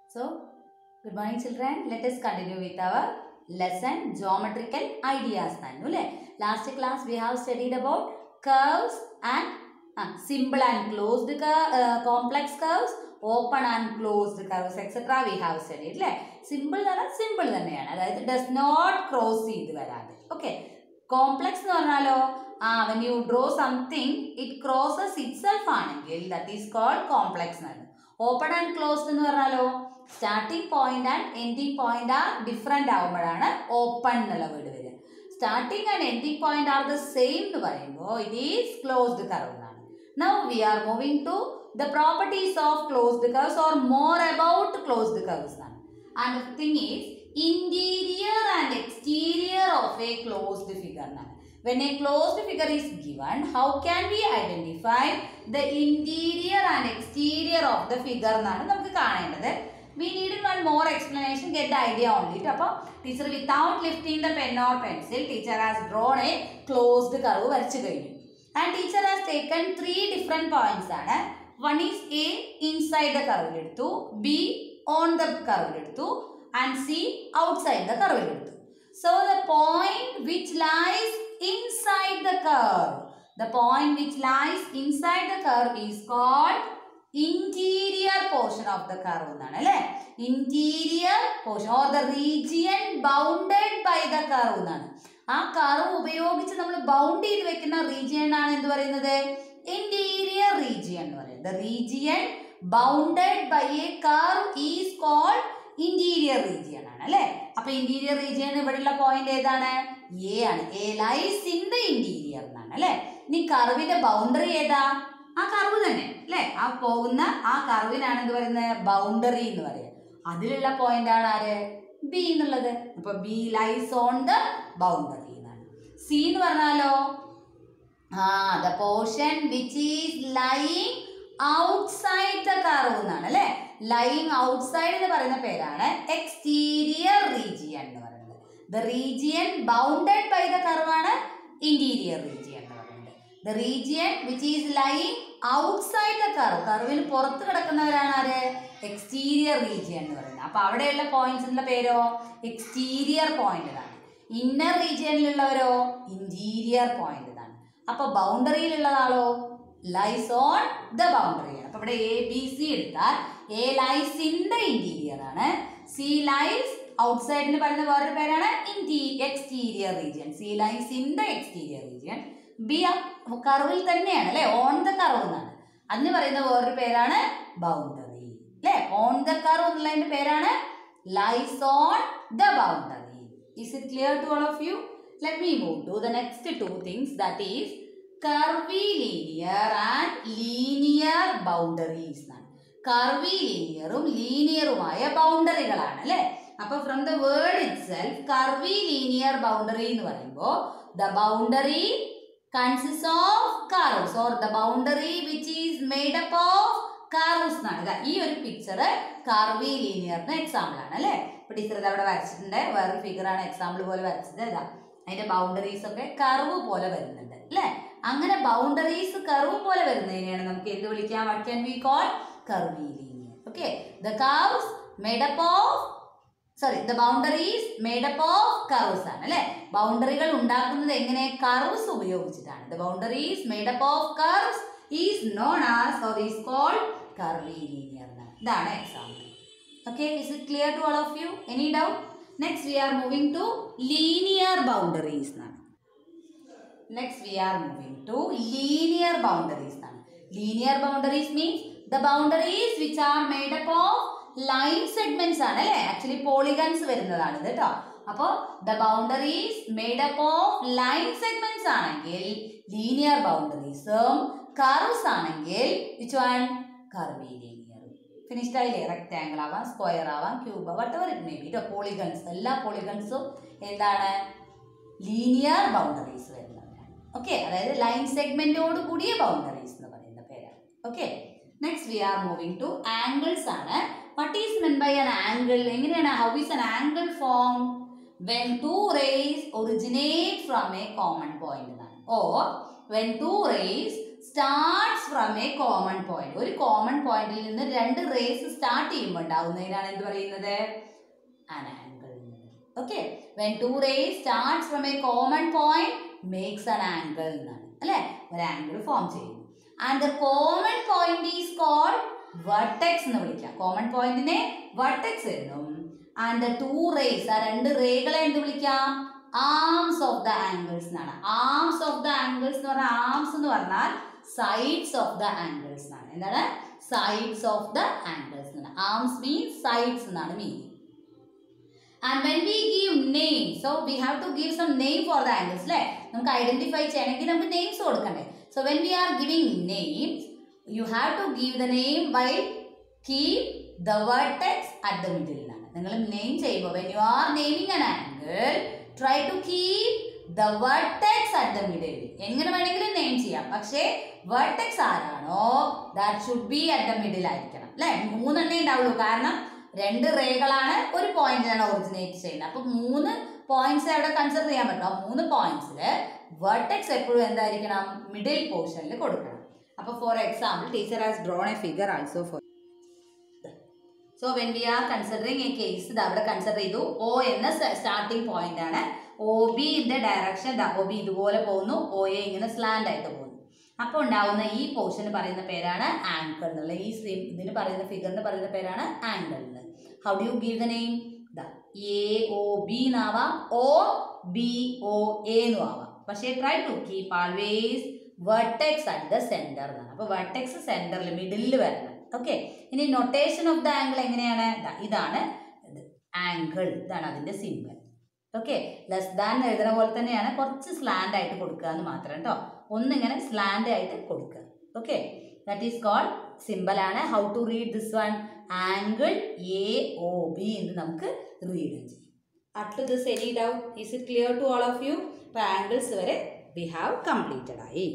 So, good morning children. Let us continue with our lesson geometrical ideas. Nannu, le. Last class we have studied about curves and uh, simple and closed cur- uh, complex curves, open and closed curves, etc. We have studied. Le. Simple എന്ന് പറഞ്ഞാൽ simple തന്നെയാണ് അതായത് does not cross ചെയ്ത് വരാതെ okay complex എന്ന് പറഞ്ഞാലോ ആ when you draw something it crosses itself ആണെങ്കിൽ ദാറ്റ് ഈസ് കോൾഡ് കോംപ്ലക്സ് എന്നാണ് ഓപ്പൺ ആൻഡ് ക്ലോസ്ഡ് എന്ന് പറഞ്ഞാലോ starting point and ending point are different ആകുമ്പോഴാണ് ഓപ്പൺ എന്നുള്ള വീട് വരിക starting and ending point are the same എന്ന് പറയുമ്പോൾ ഇറ്റ് ഈസ് ക്ലോസ്ഡ് കർവ് എന്നാണ് now we are moving to the properties of closed curves or more about closed curves എന്നാണ് and thing is interior and exterior of a closed figure എന്നാണ് when a closed figure is given how can we identify the interior and exterior of the figure എന്നാണ് നമുക്ക് കാണേണ്ടത് we need one more explanation get the idea on it അപ്പോൾ teacher without lifting the pen or pencil teacher has drawn a closed curve വരച്ചു കഴിഞ്ഞു and teacher has taken three different points ആണ് one is a inside the curve എടുത്തു b on the curve എടുത്തു and c outside the curve എടുത്തു so the point which lies inside the curve. The point which lies inside the curve is called interior portion of the curve എന്നാണ് അല്ലേ interior portion or the region bounded by the curve എന്നാണ് ആ curve ഉപയോഗിച്ച് നമ്മൾ bound ചെയ്ത് വെക്കുന്ന region ആണ് എന്ത് പറയുന്നത് ഇന്റീരിയർ റീജിയൻ എന്ന് പറയുന്നത് region bounded by a curve is called interior region ആണ് അല്ലേ അപ്പൊ ഇന്റീരിയർ റീജിയൻ ഇവിടെയുള്ള പോയിന്റ് ഏതാണ് എ ആണ് A lies in the interior എന്നാണ് അല്ലെ ഇനി കർവിന്റെ ബൗണ്ടറി ഏതാ ആ കർവ് തന്നെ അല്ലെ ആ പോകുന്ന ആ കർവിനാണ് എന്ത് പറയുന്നത് ബൗണ്ടറി എന്ന് പറയുക അതിലുള്ള പോയിന്റ് ആണ് ആര് ബി എന്നുള്ളത് അപ്പൊ B lies on the boundary എന്നാണ് സി എന്ന് പറഞ്ഞാലോ ആ the portion which is lying outside the curve എന്നാണ് അല്ലെ ലൈങ് ഔട്ട്സൈഡ് എന്ന് പറയുന്ന പേരാണ് എക്സ്റ്റീരിയർ റീജിയൻ എന്ന് പറയുന്നത് the region bounded by the കർവാണ് ഇന്റീരിയർ റീജിയൻ എന്ന് പറയുന്നത് the region which is lying outside the curve കർവിന് പുറത്ത് കിടക്കുന്നവരാണ് ആര് എക്സ്റ്റീരിയർ റീജിയൻ എന്ന് പറയുന്നത് അപ്പൊ അവിടെയുള്ള പോയിന്റ്സിന്റെ പേരോ എക്സ്റ്റീരിയർ പോയിന്റ് ആണ് ഇന്നർ റീജിയനിലുള്ളവരോ ഇന്റീരിയർ പോയിന്റ് ആണ് അപ്പൊ ബൗണ്ടറിയിലുള്ളതാളോ ലൈസ് ഓൺ ദ ബൗണ്ടറി ആണ് അപ്പൊ ഇവിടെ എ ബി സി എടുത്താൽ A lies in the interior ആണ് സി ലൈസ് ഔട്ട്സൈഡ് എന്ന് പറയുന്ന വേറൊരു പേരാണ് ഇന്റീ exterior region C lies in the exterior region B കർവിൽ തന്നെയാണ് അല്ലെ ഓൺ ദ കർവ് എന്നാണ് അതിന് പറയുന്ന വേറൊരു പേരാണ് ബൗണ്ടറി അല്ലെ ഓൺ ദ കർവ് എന്നുള്ളതിന്റെ പേരാണ് lies on the boundary is it clear to all of you let me move to the next two things that is curvilinear and linear boundaries എന്നാണ് കർവി ലീനിയറും ലീനിയറുമായ ബൗണ്ടറികളാണ് അല്ലെ അപ്പൊ from the word itself curvilinear boundary എന്ന് പറയുമ്പോൾ the boundary consist of curves or the boundary which is made up of curves എന്നാണ് ഇതാ ഈ ഒരു പിക്ചർ കർവി ലീനിയറിന് എക്സാമ്പിൾ ആണ് അല്ലെ ഇപ്പൊ ടീച്ചർ ഇത് അവിടെ വരച്ചിട്ടുണ്ട് വേറൊരു ഫിഗർ ആണ് എക്സാമ്പിൾ പോലെ വരച്ചത് ഇതാ അതിന്റെ ബൗണ്ടറീസ് ഒക്കെ കർവ് പോലെ വരുന്നുണ്ട് അല്ലെ അങ്ങനെ ബൗണ്ടറീസ് കർവ് പോലെ വരുന്നതിനെയാണ് നമുക്ക് എന്ത് വിളിക്കാം what can we call curvilinear okay the curves made up of sorry the boundaries made up of curves ആണ് അല്ലെ ബൗണ്ടറികൾ ഉണ്ടാക്കുന്നത് എങ്ങനെ കർവ്സ് ഉപയോഗിച്ചിട്ടാണ് the boundaries made up of curves is known as or is called curvilinear ഇതാണ് example okay is it clear to all of you any doubt next we are moving to linear boundaries എന്നാണ് next we are moving to linear boundaries ആണ് linear boundaries means the boundaries which are made up of line segments ആണ് അല്ലേ actually polygons വരുന്നതാണ് ഇത് കേട്ടോ അപ്പോൾ the boundaries made up of line segments ആണെങ്കിൽ linear ബൗണ്ടറീസും കർവ്സ് ആണെങ്കിൽ which one curvilinear finished ആയില്ലേ റെക്ടാങ്കിൾ ആവാം സ്ക്വയർ ആവാം cube whatever it may be കേട്ടോ പോളിഗൺസ് എല്ലാ പോളിഗൺസും എന്താണ് ലീനിയർ ബൗണ്ടറീസ് വരുന്നവരാണ് ഓക്കെ അതായത് ലൈൻ സെഗ്മെന്റോട് കൂടിയ ബൗണ്ടറീസ് എന്ന് പറയുന്ന പേരാണ് okay next we are moving to angles ആണ് what is meant by an angle എങ്ങനെയാണ് how is an angle form when two rays originate from a common point എന്നാണ് or when two rays starts from a common point ഒരു common പോയിന്റിൽ നിന്ന് രണ്ട് raise start ചെയ്യുമ്പോൾ ഉണ്ടാവുന്നതിനാണ് എന്ത് പറയുന്നത് an angle okay when two rays starts from a common point makes an angle എന്നാണ് അല്ലെ ഒരു ആംഗിൾ ഫോം ചെയ്യുന്നു and the common point is called vertex എന്ന് വിളിക്കാം കോമൺ പോയിന്റിനെ vertex എന്നും ആൻഡ് ദ ടു റേസ് ആ രണ്ട് റേകളെ എന്ത് വിളിക്കാം ആംസ് ഓഫ് ദ ആംഗിൾസ് എന്നാണ് ആംസ് ഓഫ് ദ ആംഗിൾസ് എന്ന് പറഞ്ഞാൽ ആംസ് എന്ന് പറഞ്ഞാൽ സൈഡ്സ് ഓഫ് ദ ആംഗിൾസ് എന്നാണ് എന്താണ് സൈഡ്സ് ഓഫ് ദ ആംഗിൾസ് എന്നാണ് ആംസ് മീൻസ് സൈഡ്സ് എന്നാണ് meaning and when we give name so we have to give some name for the angles അല്ലേ നമുക്ക് ഐഡന്റിഫൈ ചെയ്യണമെങ്കിൽ നമുക്ക് നെയിംസ് കൊടുക്കണ്ടേ so when we are giving names you have to give the name by keep the vertex at the middle എന്നാണ് നിങ്ങൾ name ചെയ്യുമ്പോൾ when you are naming an angle try to keep the vertex at the middle എങ്ങനെ വേണമെങ്കിലും name ചെയ്യാം പക്ഷേ vertex ആരാണോ that should be at the middle ആയിരിക്കണം അല്ലെ മൂന്നെണ്ണേ ഉണ്ടാവുള്ളൂ കാരണം രണ്ട് റേകളാണ് ഒരു പോയിന്റിലാണ് ഒറിജിനേറ്റ് ചെയ്യുന്നത് അപ്പൊ മൂന്ന് പോയിന്റ്സ് അവിടെ കൺസിഡർ ചെയ്യാൻ പറ്റും ആ മൂന്ന് പോയിന്റ്സിൽ വേർട്ടെക്സ് എപ്പോഴും എന്തായിരിക്കണം മിഡിൽ പോർഷനിൽ കൊടുക്കണം അപ്പൊ for example teacher has drawn a figure also for so when we are considering a case ഇത് അവിടെ കൺസിഡർ ചെയ്തു ഒ എന്ന സ്റ്റാർട്ടിംഗ് പോയിന്റ് ആണ് O B in the direction O B ഇതുപോലെ പോകുന്നു ഒ എ ഇങ്ങനെ സ്ലാൻഡ് ആയിട്ട് പോകുന്നു അപ്പോൾ ഉണ്ടാവുന്ന ഈ പോർഷന് പറയുന്ന പേരാണ് ആങ്കിൾ എന്നുള്ള ഈ സ്ലീം ഇതിന് പറയുന്ന ഫിഗറിന് പറയുന്ന പേരാണ് ആങ്കിൾ എന്ന് how do you give the name A O B എന്നാവാം ഒ ബി ഒ എ എന്നും ആവാം പക്ഷേ try to keep always vertex at the centre എന്നാണ് അപ്പോൾ വെർട്ടെക്സ് സെന്ററിൽ മിഡിലിൽ വരണം ഓക്കെ ഇനി നൊട്ടേഷൻ ഓഫ് ദ ആംഗിൾ എങ്ങനെയാണ് ദാ ഇതാണ് ആംഗിൾ ഇതാണ് അതിന്റെ സിമ്പിൾ ഓക്കെ ലെസ് ദാൻ എഴുതുന്ന പോലെ തന്നെയാണ് കുറച്ച് സ്ലാൻഡ് ആയിട്ട് കൊടുക്കുക എന്ന് മാത്രം കേട്ടോ ഒന്നിങ്ങനെ സ്ലാൻഡ് ആയിട്ട് കൊടുക്കുക okay that is called simple ആണ് how to read this one angle A O B എന്ന് നമുക്ക് റീഡ് ചെയ്യും up to this any doubt is it clear to all of you ഇപ്പോൾ ആംഗിൾസ് വരെ വി ഹാവ് കംപ്ലീറ്റഡ് ആയി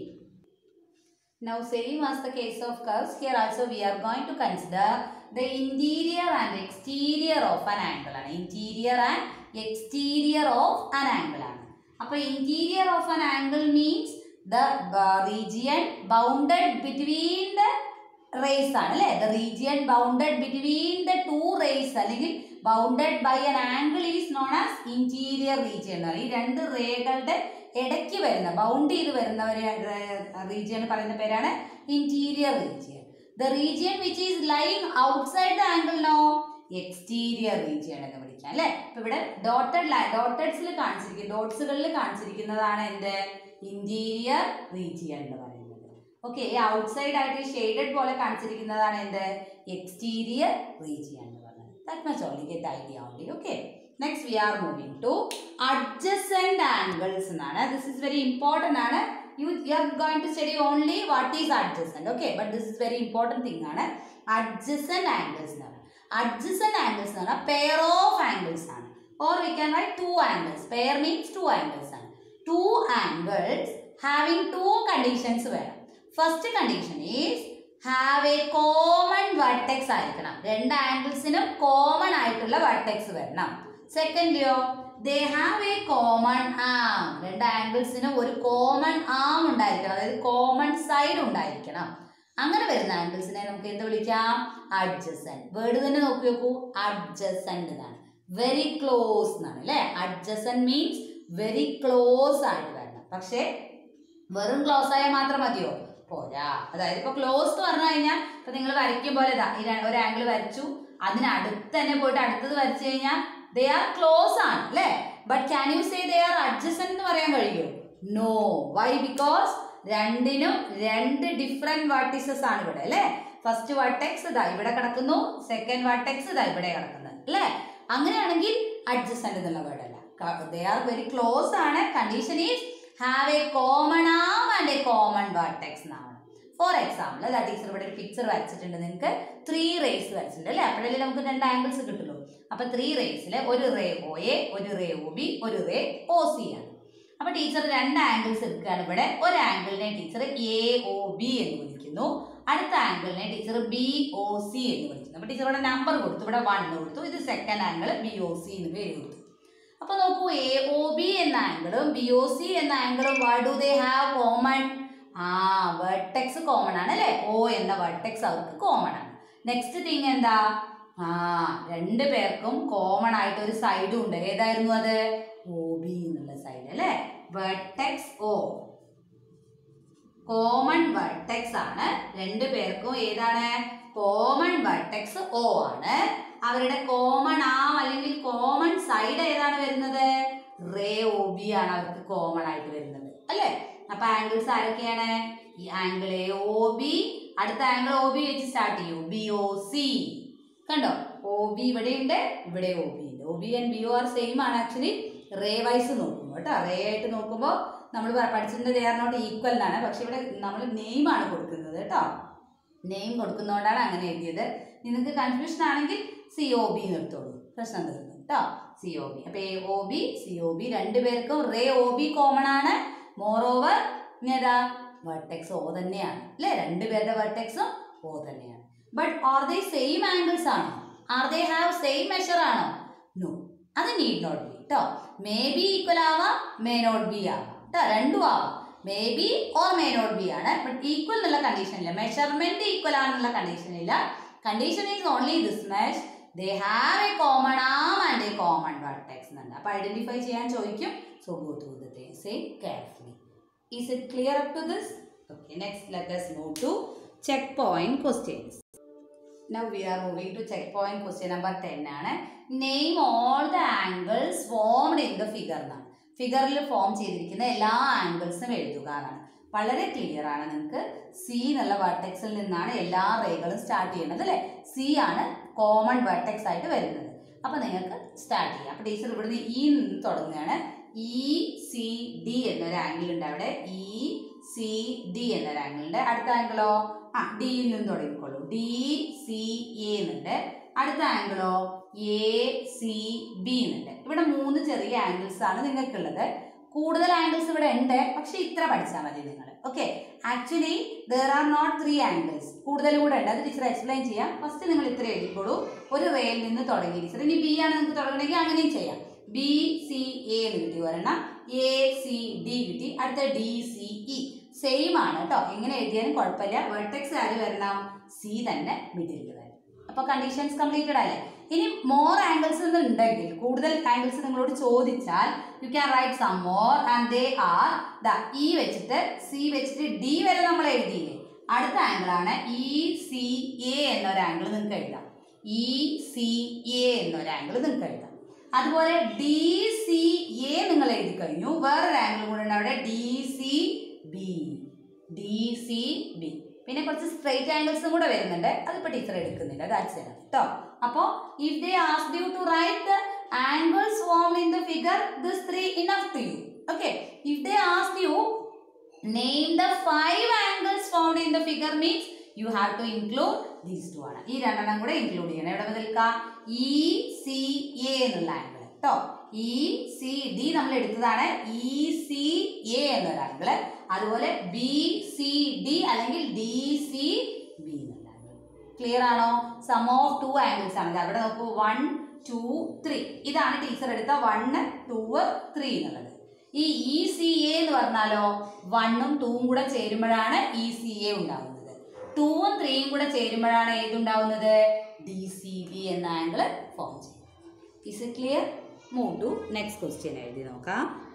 Now same as the case of curves, here also we are going to consider the interior and exterior of an angle ആണ് interior and exterior of an angle ആണ് അപ്പോൾ interior of an angle means the uh, region bounded between the rays ആണ് അല്ലേ the region bounded between the two rays അല്ലെങ്കിൽ bounded by an angle is known as interior region ആണ് ഈ രണ്ട് റേകളുടെ ഇടയ്ക്ക് വരുന്ന ബൗണ്ട് ചെയ്ത് വരുന്ന ഒരു റീജിയൻ പറയുന്ന പേരാണ് interior region the region which is lying outside the angle no exterior region എന്ന് വിളിക്കാം അല്ലെ ഇപ്പൊ ഇവിടെ ഡോട്ടഡ് ലൈൻ ഡോട്ടഡ്സിൽ കാണിച്ചിരിക്കും ഡോട്ട്സുകളിൽ കാണിച്ചിരിക്കുന്നതാണ് എന്ത് ഇന്റീരിയർ റീജിയൻ എന്ന് പറയുന്നത് ഓക്കെ ഈ ഔട്ട്സൈഡ് ആയിട്ട് ഷെയ്ഡഡ് പോലെ കാണിച്ചിരിക്കുന്നതാണ് എന്ത് എക്സ്റ്റീരിയർ റീജിയൻ എന്ന് പറയുന്നത് that much only get idea only okay next we are moving to adjacent angles എന്നാണ് ദിസ് ഇസ് വെരി ഇമ്പോർട്ടൻ്റ് ആണ് you you are going to study only what is adjacent okay but this is very important thing ആണ് adjacent angles എന്ന് പറയുന്നത് adjacent angles എന്ന് പറഞ്ഞാൽ pair of angles ആണ് or we can write two angles pair means two angles ആണ് two angles having two conditions വേണം first condition is have a common vertex ആയിരിക്കണം രണ്ട് ആംഗിൾസിനും കോമൺ ആയിട്ടുള്ള വെർട്ടെക്സ് വരണം സെക്കൻഡ്ലിയോ they have a common arm രണ്ട് ആംഗിൾസിനും ഒരു കോമൺ ആം ഉണ്ടായിരിക്കണം അതായത് കോമൺ സൈഡ് ഉണ്ടായിരിക്കണം അങ്ങനെ വരുന്ന ആംഗിൾസിനെ നമുക്ക് എന്ത് വിളിക്കാം അഡ്ജസെന്റ് വേർഡ് തന്നെ നോക്കി നോക്കൂ അഡ്ജസെന്റ് എന്നാണ് വെരി ക്ലോസ് എന്നാണ് അല്ലേ അഡ്ജസെന്റ് മീൻസ് വെരി ക്ലോസ് ആയിട്ട് വരണം പക്ഷേ വെറും ക്ലോസ് ആയാൽ മാത്രം മതിയോ പോരാ അതായത് ഇപ്പൊ ക്ലോസ് എന്ന് പറഞ്ഞു കഴിഞ്ഞാൽ ഇപ്പൊ നിങ്ങൾ വരയ്ക്കും പോലെ ഇതാ ഈ ര- ഒരു ആംഗിൾ വരച്ചു അതിനടുത്ത് തന്നെ പോയിട്ട് അടുത്തത് വരച്ചു കഴിഞ്ഞാൽ ദേ ആർ ക്ലോസ് ആണ് അല്ലേ but can you say they are adjacent എന്ന് പറയാൻ കഴിയുമോ നോ വൈ ബിക്കോസ് രണ്ടിനും രണ്ട് ഡിഫറെന്റ് വാർട്ടിസസ് ആണ് ഇവിടെ അല്ലേ ഫസ്റ്റ് വാർട്ടെക്സ് ഇതാ ഇവിടെ കിടക്കുന്നു സെക്കൻഡ് വാർട്ടെക്സ് ഇതാ ഇവിടെ കിടക്കുന്നത് അല്ലേ അങ്ങനെയാണെങ്കിൽ അഡ്ജസെന്റ് എന്നുള്ള വേർഡ് അല്ല ദേ ആർ വെരി ക്ലോസ് ആണ് condition is have a common arm and a common vertex എന്നാണ് ഫോർ എക്സാമ്പിൾ അല്ല ടീച്ചർ ഇവിടെ ഒരു പിക്ചർ വരച്ചിട്ടുണ്ട് നിങ്ങൾക്ക് ത്രീ റേസ് വരച്ചിട്ടുണ്ട് അല്ലേ അപ്പോഴല്ലേ നമുക്ക് രണ്ട് ആംഗിൾസ് കിട്ടുള്ളൂ അപ്പൊ ത്രീ റേസിൽ ഒരു റേ ഒ എ ഒരു റേ ഒ ബി ഒരു റേ ഒ സി ആണ് അപ്പൊ ടീച്ചർ രണ്ട് ആംഗിൾസ് എടുക്കുകയാണ് ഇവിടെ ഒരു ആംഗിളിനെ ടീച്ചർ എ ഒ ബി എന്ന് വിളിക്കുന്നു അടുത്ത ആംഗിളിനെ ടീച്ചർ ബി ഒ സി എന്ന് വിളിക്കുന്നു അപ്പൊ ടീച്ചർ ഇവിടെ നമ്പർ കൊടുത്തു ഇവിടെ വൺ കൊടുത്തു ഇത് second angle B O C എന്ന് പേര് കൊടുത്തു അപ്പൊ നോക്കൂ എ ഒ ബി എന്ന ആംഗിളും ബി ഒ സി എന്ന ആംഗിളും what do they have common ആ വെർട്ടെക്സ് കോമൺ ആണ് അല്ലേ ഓ എന്ന വെർട്ടെക്സ് അവർക്ക് കോമൺ ആണ് നെക്സ്റ്റ് തിങ് എന്താ ആ രണ്ട് പേർക്കും കോമൺ ആയിട്ട് ഒരു സൈഡും ഉണ്ട് ഏതായിരുന്നു അത് ഒ ബി എന്നുള്ള സൈഡ് അല്ലേ വെർട്ടെക്സ് ഓ കോമൺ വെർട്ടെക്സ് ആണ് രണ്ടു പേർക്കും ഏതാണ് കോമൺ വെർട്ടെക്സ് ഓ ആണ് അവരുടെ കോമൺ ആം അല്ലെങ്കിൽ കോമൺ സൈഡ് ഏതാണ് വരുന്നത് റേ ഒ ബി ആണ് അവർക്ക് കോമൺ ആയിട്ട് വരുന്നത് അല്ലേ അപ്പൊ ആംഗിൾസ് ആരൊക്കെയാണ് ഈ ആംഗിൾ എ ഒ ബി അടുത്ത ആംഗിൾ ഒ ബി വെച്ച് സ്റ്റാർട്ട് ചെയ്യൂ ബി ഒ സി കണ്ടോ ഒ ബി ഇവിടെ ഉണ്ട് ഇവിടെ ഒ ബി ഉണ്ട് O B and B O are same ആണ് ആക്ച്വലി റേ വൈസ് നോക്കുമ്പോൾ കേട്ടോ റേ ആയിട്ട് നോക്കുമ്പോൾ നമ്മൾ പഠിച്ചിട്ടുണ്ട് ദേ ആർ നോട്ട് ഈക്വൽ എന്നാണ് പക്ഷെ ഇവിടെ നമ്മൾ നെയിം ആണ് കൊടുക്കുന്നത് കേട്ടോ നെയിം കൊടുക്കുന്നതുകൊണ്ടാണ് അങ്ങനെ എഴുതിയത് നിങ്ങൾക്ക് കൺഫ്യൂഷൻ ആണെങ്കിൽ സി ഒ ബി നിർത്തോളൂ പ്രശ്നം തീർന്നു കേട്ടോ സി ഒ ബി അപ്പൊ A O B C O B രണ്ടുപേർക്കും റേ ഒ ബി കോമൺ ആണ് മോർ ഓവർ ഏതാ വെർട്ടെക്സ് ഓ തന്നെയാണ് അല്ലേ രണ്ടുപേരുടെ വെർട്ടെക്സും ഓ തന്നെയാണ് but are they same angles ആണോ are they have same measure ആണോ നോ അത് നീഡ് നോട്ട് ബി കേട്ടോ മേ ബി ഈക്വൽ ആവാം മേ നോട്ട് ബി ആവാം കേട്ടോ രണ്ടും ആവാം may be or may not be ആണ് ബട്ട് ഈക്വൽ എന്നുള്ള കണ്ടീഷൻ ഇല്ല മെഷർമെന്റ് ഈക്വൽ ആണെന്നുള്ള കണ്ടീഷൻ ഇല്ല condition is only this much they have a common arm and a common vertex എന്നുണ്ട് അപ്പൊ ഐഡന്റിഫൈ ചെയ്യാൻ ചോദിക്കും so go through the say carefully is it clear up to this okay next let us move to check point questions Now we are moving to checkpoint question number 10 ആണ് name all the angles formed in the figure എന്നാണ് ഫിഗറിൽ form ചെയ്തിരിക്കുന്ന എല്ലാ ആംഗിൾസും എഴുതുക എന്നാണ് വളരെ clear ആണ് നിങ്ങൾക്ക് സി എന്നുള്ള വെർട്ടെക്സിൽ നിന്നാണ് എല്ലാ റേകളും സ്റ്റാർട്ട് ചെയ്യുന്നത് അല്ലേ സി ആണ് കോമൺ വെർട്ടെക്സ് ആയിട്ട് വരുന്നത് അപ്പൊ നിങ്ങൾക്ക് സ്റ്റാർട്ട് ചെയ്യാം അപ്പൊ ടീച്ചർ ഇവിടുന്ന് ഇ നിന്ന് തുടങ്ങുകയാണ് ഇ സി ഡി എന്നൊരു ആംഗിൾ ഉണ്ട് അവിടെ ഇ സി ഡി എന്നൊരു ആംഗിൾ ഉണ്ട് അടുത്ത ആംഗിളോ ആ ഡിയിൽ നിന്ന് തുടങ്ങിക്കോളൂ ഡി സി എ എന്നുണ്ട് അടുത്ത ആംഗിളോ എ സി ബി എന്നുണ്ട് ഇവിടെ മൂന്ന് ചെറിയ ആംഗിൾസ് ആണ് നിങ്ങൾക്കുള്ളത് കൂടുതൽ ആംഗിൾസ് ഇവിടെ ഉണ്ട് പക്ഷെ ഇത്ര പഠിച്ചാൽ മതി നിങ്ങൾ okay actually there are not three angles കൂടുതൽ കൂടെ ഉണ്ട് അത് ടീച്ചർ എക്സ്പ്ലെയിൻ ചെയ്യാം ഫസ്റ്റ് നിങ്ങൾ ഇത്ര എഴുതിക്കോളൂ ഒരു റേയിൽ നിന്ന് തുടങ്ങി ടീച്ചർ ഇനി ബി ആണ് നിങ്ങൾക്ക് തുടങ്ങണമെങ്കിൽ അങ്ങനെയും ചെയ്യാം ബി സി എ എന്ന് കിട്ടി ഒരെണ്ണം എ സി ഡി കിട്ടി അടുത്ത ഡി സി ഇ സെയിം ആണ് കേട്ടോ എങ്ങനെ എഴുതിയാലും കുഴപ്പമില്ല വെർട്ടെക്സ് ആര് വരണം സി തന്നെ മിഡിലിൽ വരണം അപ്പൊ കണ്ടീഷൻസ് കംപ്ലീറ്റഡ് അല്ലേ ഇനി മോർ ആംഗിൾസ് ഉണ്ടെങ്കിൽ കൂടുതൽ ആംഗിൾസ് നിങ്ങളോട് ചോദിച്ചാൽ you can write some more and they are the E വെച്ചിട്ട് സി വെച്ചിട്ട് ഡി വരെ നമ്മൾ എഴുതിയില്ലേ അടുത്ത ആംഗിൾ ആണ് ഇ സി എ എന്നൊരു ആംഗിൾ നിങ്ങൾക്ക് എഴുതാം ഇ സി എ എന്നൊരു ആംഗിൾ നിങ്ങൾക്ക് എഴുതാം അതുപോലെ ഡി സി എ നിങ്ങൾ എഴുതി കഴിഞ്ഞു വേറൊരു ആംഗിൾ കൂടെ ഉണ്ട് അവിടെ D C B D C B പിന്നെ കുറച്ച് സ്ട്രൈറ്റ് ആംഗിൾസും കൂടെ വരുന്നുണ്ട് അതിപ്പോ ടീച്ചർ എടുക്കുന്നില്ല ദാറ്റ്സ് ഇനഫ് കേട്ടോ അപ്പോൾ if they ask you to write the angles form in the figure this three enough to you okay if they ask you name the five angles found in the figure means you have to include these two ആണ് ഈ രണ്ടെണ്ണം കൂടെ include ചെയ്യണം എവിടെ മുതൽക്ക E C A എന്നുള്ള angle കേട്ടോ E C D നമ്മൾ എടുത്തതാണ് ഇ സി എ എന്നൊരു ആംഗിള് അതുപോലെ ബി സി ഡി അല്ലെങ്കിൽ ഡി സി ബി എന്നുള്ള ആംഗിൾ ക്ലിയർ ആണോ സം ഓഫ് ടു ആംഗിൾസ് ആണ് അവിടെ നോക്കൂ വൺ ടു ത്രീ ഇതാണ് ടീച്ചർ എടുത്ത വണ്ണ് ടു ത്രീ എന്നുള്ളത് ഈ ഇ സി എ എന്ന് പറഞ്ഞാലോ വണ്ണും ടൂവും കൂടെ ചേരുമ്പോഴാണ് ഇ സി എ ഉണ്ടാവുന്നത് ടൂവും ത്രീയും കൂടെ ചേരുമ്പോഴാണ് ഏതുണ്ടാവുന്നത് ഡി സി ബി എന്ന ആംഗിൾ ഫോം ചെയ്യും is it clear move to next question എഴുതി നോക്കാം